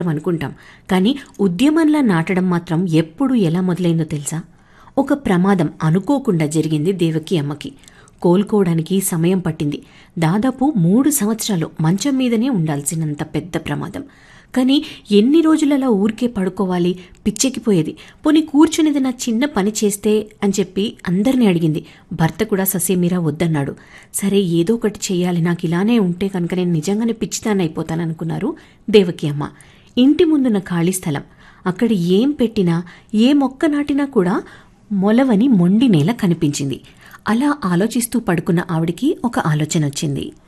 అనుకుంటాం కానీ ఉద్యమంలా నాటడం మాత్రం ఎప్పుడు ఎలా మొదలైందో తెలుసా ఒక ప్రమాదం అనుకోకుండా జరిగింది దేవకి అమ్మకి కోలుకోవడానికి సమయం పట్టింది దాదాపు మూడు సంవత్సరాలు మంచం మీదనే ఉండాల్సినంత పెద్ద ప్రమాదం కానీ ఎన్ని రోజులలా ఊరికే పడుకోవాలి పిచ్చెక్కిపోయేది పోనీ కూర్చునేది నా చిన్న పని చేస్తే అని చెప్పి అందరినీ అడిగింది భర్త కూడా ససేమీరా వద్దన్నాడు సరే ఏదో ఒకటి చెయ్యాలి నాకు ఇలానే ఉంటే కనుక నేను నిజంగానే పిచ్చిదాన్ని అయిపోతాననుకున్నారు దేవకి అమ్మ ఇంటి ముందున్న ఖాళీ స్థలం అక్కడ ఏం పెట్టినా ఏ మొక్క నాటినా కూడా మొలవని మొండి నేల కనిపించింది అలా ఆలోచిస్తూ పడుకున్న ఆవిడికి ఒక ఆలోచన వచ్చింది